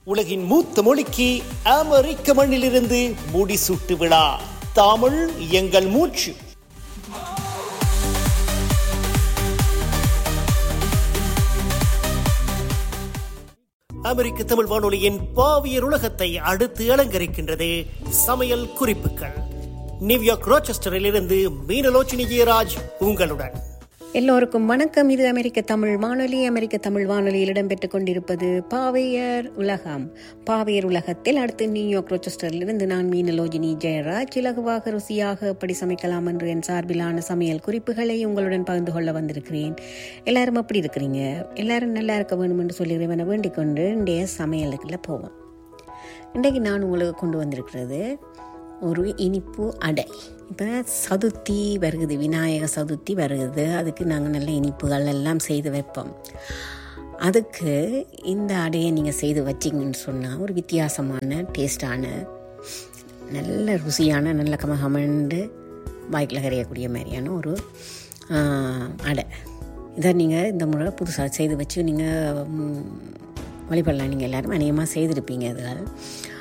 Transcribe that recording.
உலகின் மூத்த மொழிக்கு அமெரிக்க மண்ணிலிருந்து முடிசூட்டு விழா தமிழ் எங்கள் மூச்சு அமெரிக்க தமிழ் வானொலியின் பாவியர் உலகத்தை அடுத்து அலங்கரிக்கின்றது சமையல் குறிப்புகள் நியூயார்க் ரோச்செஸ்டரில் இருந்து மீனலோச்சினி ஜெயராஜ் உங்களுடன் எல்லோருக்கும் வணக்கம் இது அமெரிக்க தமிழ் வானொலி அமெரிக்க தமிழ் வானொலியில் இடம்பெற்றுக் கொண்டிருப்பது பாவையர் உலகம் பாவையர் உலகத்தில் அடுத்து நியூயார்க் ரோச்செஸ்டரிலிருந்து நான் மீனலோஜினி ஜெயராஜ் இலகுவாக ருசியாக எப்படி சமைக்கலாம் என்று என் சார்பிலான சமையல் குறிப்புகளை உங்களுடன் பகிர்ந்து கொள்ள வந்திருக்கிறேன் எல்லாரும் எப்படி இருக்கிறீங்க எல்லாரும் நல்லா இருக்க வேண்டும் என்று சொல்லி இறைவனை வேண்டிக் கொண்டு இன்றைய சமையலுக்குள்ள போவோம் இன்றைக்கு நான் உங்களுக்கு கொண்டு வந்திருக்கிறது ஒரு இனிப்பு அடை இப்போ சதுர்த்தி வருகுது விநாயக சதுர்த்தி வருகுது அதுக்கு நாங்கள் நல்ல இனிப்புகள் எல்லாம் செய்து வைப்போம் அதுக்கு இந்த அடையை நீங்கள் செய்து வச்சிங்கன்னு சொன்னால் ஒரு வித்தியாசமான டேஸ்டான நல்ல ருசியான நல்ல கமகமண்டு வாய்க்கில் கரையக்கூடிய மாதிரியான ஒரு ஆஹ், அடை இதை நீங்கள் இந்த முறை புதுசாக செய்து வச்சு நீங்கள் வழிபடலாம் நீங்கள் எல்லோரும் அநேகமாக செய்திருப்பீங்க அதில்